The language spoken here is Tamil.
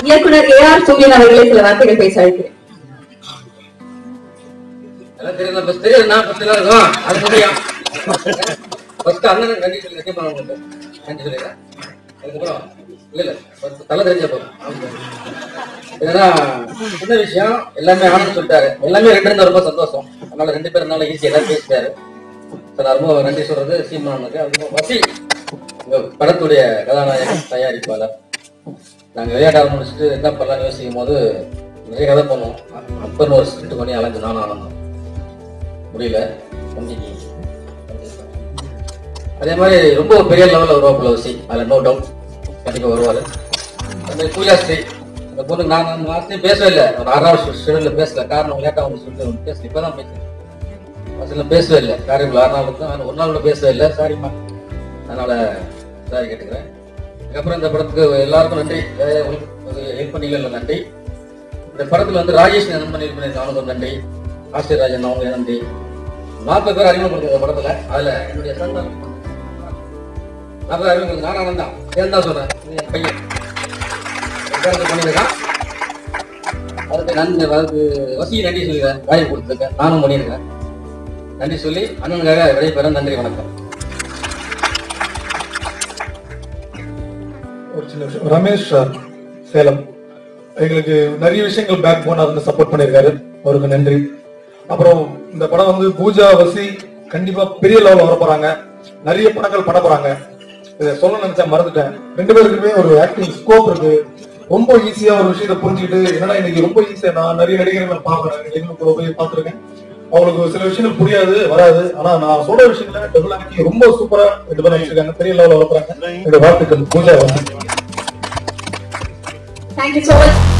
இயக்குனர் ஏ ஆர் சூரியன் அவர்களை சில வார்த்தைகள் பேச அழைக்கிறேன் எல்லாம் தெரியும் பஸ் தெரியாது நான் பஸ் எல்லாம் இருக்கும் அது முடியும் ஃபர்ஸ்ட் அண்ணனுக்கு நன்றி சொல்லி நன்றி பண்ண உங்களுக்கு நன்றி சொல்லிடுறேன் அதுக்கப்புறம் இல்ல இல்ல first தலை தெரிஞ்ச போதும் ஏன்னா சின்ன விஷயம் எல்லாமே ஆனந்த் சொல்லிட்டாரு எல்லாமே ரெண்டு இருந்தா ரொம்ப சந்தோஷம் அதனால ரெண்டு பேரும் நல்லா ஈஸியா எல்லாம் பேசிட்டாரு சார் ரொம்ப நன்றி சொல்றது சீமானுக்கு அதுக்கப்புறம் வசி உங்க படத்துடைய கதாநாயகன் தயாரிப்பாளர் நாங்க விளையாட முடிச்சுட்டு என்ன பண்ணலாம்னு யோசிக்கும் போது நிறைய கதை பண்ணுவோம் அப்பன்னு ஒரு ஸ்கிரிப்ட் பண்ணி அலைஞ்சு நானும் ஆனந்தம் முடியல கண்டிக்கு அதே மாதிரி ரொம்ப ஒரு பெரிய லெவலில் வருவாப்புல வசி அதில் நோ டவுட் கண்டிப்பாக வருவார் அதே மாதிரி பூஜாஸ்ரீ அந்த பொண்ணு நான் நான் லாஸ்ட் டைம் பேசவே இல்லை ஒரு ஆறாவது ஷெடியூலில் பேசல காரணம் விளையாட்டா அவங்க சொல்லிட்டு பேசல இப்போ தான் பேசுறேன் ஃபர்ஸ்ட்ல பேசவே இல்லை காரியங்கள் ஆறு நாள் தான் ஒரு நாள் கூட பேசவே இல்லை சாரிம்மா அதனால சாரி கேட்டுக்கிறேன் அதுக்கப்புறம் இந்த படத்துக்கு எல்லாருக்கும் நன்றி ஹெல்ப் பண்ணீங்கல்ல நன்றி இந்த படத்துல வந்து ராஜேஷ் நண்பன் ஹெல்ப் பண்ணியிருக்காங்க அவனுக்கு ஒரு நன்றி ஆசிரியர் ராஜன் அவங்க நன்றி நாற்பது பேர் அறிமுகப்படுத்த இந்த படத்துல அதுல என்னுடைய சன் நாற்பது அறிமுகம் நானும் தான் சேர்ந்தா சொல்றேன் இது என் பையன் உட்கார்ந்து பண்ணியிருக்கான் அதுக்கு நன்றி அதுக்கு வசி நன்றி சொல்லிடுறேன் வாய்ப்பு கொடுத்துருக்கேன் நானும் பண்ணியிருக்கேன் நன்றி சொல்லி அண்ணனுக்காக விடைபெற நன்றி வணக்கம் ஒரு சின்ன விஷயம் ரமேஷ் சார் சேலம் எங்களுக்கு நிறைய விஷயங்கள் பேக் போனா இருந்து சப்போர்ட் பண்ணியிருக்காரு அவருக்கு நன்றி அப்புறம் இந்த படம் வந்து பூஜா வசி கண்டிப்பா பெரிய லெவலில் வர போறாங்க நிறைய படங்கள் பண்ண போறாங்க இதை சொல்ல நினைச்சா மறந்துட்டேன் ரெண்டு பேருக்குமே ஒரு ஆக்டிங் ஸ்கோப் இருக்கு ரொம்ப ஈஸியா ஒரு விஷயத்தை புரிஞ்சுக்கிட்டு என்னடா இன்னைக்கு ரொம்ப ஈஸியா நான் நிறைய நடிகர்களை பார்க்கறேன் எங்களுக்கு போய் பார்த்துருக்கேன் அவங்களுக்கு சில விஷயங்கள் புரியாது வராது ஆனா நான் சொல்ற விஷயங்கள டபுள் ஆக்கி ரொம்ப சூப்பரா இது பண்ணி வச்சிருக்காங்க பெரிய லெவலில் வளர்க்குறாங்க இந்த வாழ்த்துக்கள் பூஜா வசி தேங்க்யூ சோ மச்